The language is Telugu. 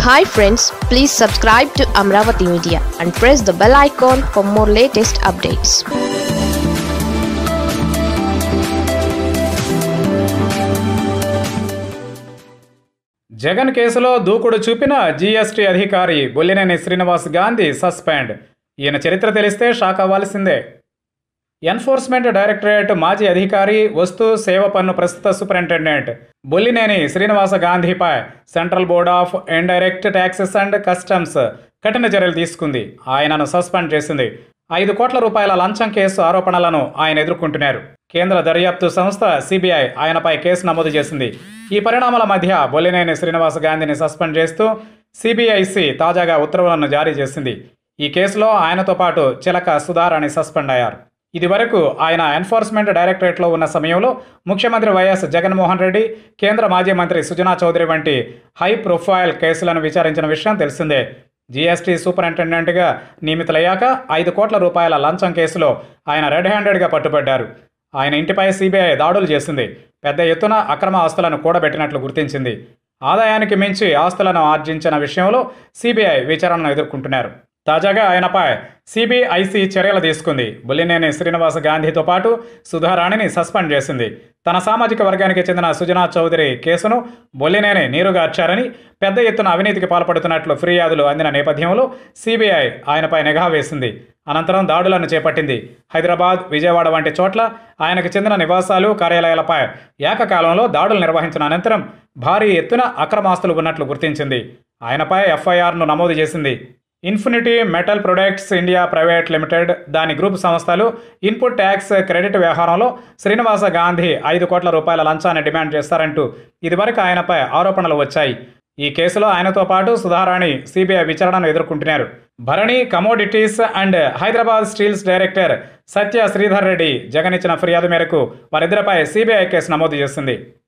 hi friends please subscribe to Amaravati media and press the bell icon for more latest updates Jagan కేసులో దూకుడు చూపిన జీఎస్టీ అధికారి బొల్లినేని శ్రీనివాస్ గాంధీ సస్పెండ్ ఈయన చరిత్ర తెలిస్తే షాక్ అవ్వాల్సిందే ఎన్ఫోర్స్మెంట్ డైరెక్టరేట్ మాజీ అధికారి వస్తు సేవ పన్ను ప్రస్తుత సూపరింటెండెంట్ బొల్లినేని శ్రీనివాస గాంధీపై central board of indirect taxes and customs కఠిన చర్యలు తీసుకుంది ఆయనను సస్పెండ్ చేసింది ఐదు కోట్ల రూపాయల లంచం కేసు ఆరోపణలను ఆయన ఎదుర్కొంటున్నారు కేంద్ర దర్యాప్తు సంస్థ సిబిఐ ఆయనపై కేసు నమోదు చేసింది ఈ పరిణామాల మధ్య బొల్లినేని శ్రీనివాస గాంధీని సస్పెండ్ చేస్తూ సిబిఐసి తాజాగా ఉత్తర్వులను జారీ చేసింది ఈ కేసులో ఆయనతో పాటు చిలక సుధారాణి సస్పెండ్ అయ్యారు ఇదివరకు ఆయన ఎన్ఫోర్స్మెంట్ డైరెక్టరేట్లో ఉన్న సమయంలో ముఖ్యమంత్రి వైఎస్ జగన్మోహన్ రెడ్డి కేంద్ర మాజీ మంత్రి సుజనా చౌదరి వంటి హై ప్రొఫైల్ కేసులను విచారించిన విషయం తెలిసిందే జీఎస్టీ సూపరింటెండెంట్గా నియమితులయ్యాక ఐదు కోట్ల రూపాయల లంచం కేసులో ఆయన రెడ్ హ్యాండెడ్గా పట్టుబడ్డారు ఆయన ఇంటిపై సిబిఐ దాడులు చేసింది పెద్ద ఎత్తున అక్రమ ఆస్తులను కూడబెట్టినట్లు గుర్తించింది ఆదాయానికి మించి ఆస్తులను ఆర్జించిన విషయంలో సిబిఐ విచారణను ఎదుర్కొంటున్నారు తాజాగా ఆయనపై సిబిఐసి చర్యలు తీసుకుంది బుల్లినేని శ్రీనివాస గాంధీతో పాటు సుధారాణిని సస్పెండ్ చేసింది తన సామాజిక వర్గానికి చెందిన సుజనా చౌదరి కేసును బొల్లినేని నీరుగార్చారని పెద్ద ఎత్తున అవినీతికి పాల్పడుతున్నట్లు ఫిర్యాదులు అందిన నేపథ్యంలో సిబిఐ ఆయనపై నిఘా వేసింది అనంతరం దాడులను చేపట్టింది హైదరాబాద్ విజయవాడ వంటి చోట్ల ఆయనకు చెందిన నివాసాలు కార్యాలయాలపై ఏకకాలంలో దాడులు నిర్వహించిన అనంతరం భారీ ఎత్తున అక్రమాస్తులు ఉన్నట్లు గుర్తించింది ఆయనపై ఎఫ్ఐఆర్ను నమోదు చేసింది infinity metal products India private limited దాని గ్రూప్ సంస్థలు ఇన్పుట్ ట్యాక్స్ క్రెడిట్ వ్యవహారంలో శ్రీనివాస గాంధీ ఐదు కోట్ల రూపాయల లంచాన్ని డిమాండ్ చేస్తారంటూ ఇదివరకు ఆయనపై ఆరోపణలు వచ్చాయి ఈ కేసులో ఆయనతో పాటు సుధారాణి సిబిఐ విచారణను ఎదుర్కొంటున్నారు Bharani commodities and Hyderabad steels director Satya Sridhar Reddy Jagan ఇచ్చిన ఫిర్యాదు మేరకు వారిద్దరిపై సిబిఐ కేసు నమోదు చేసింది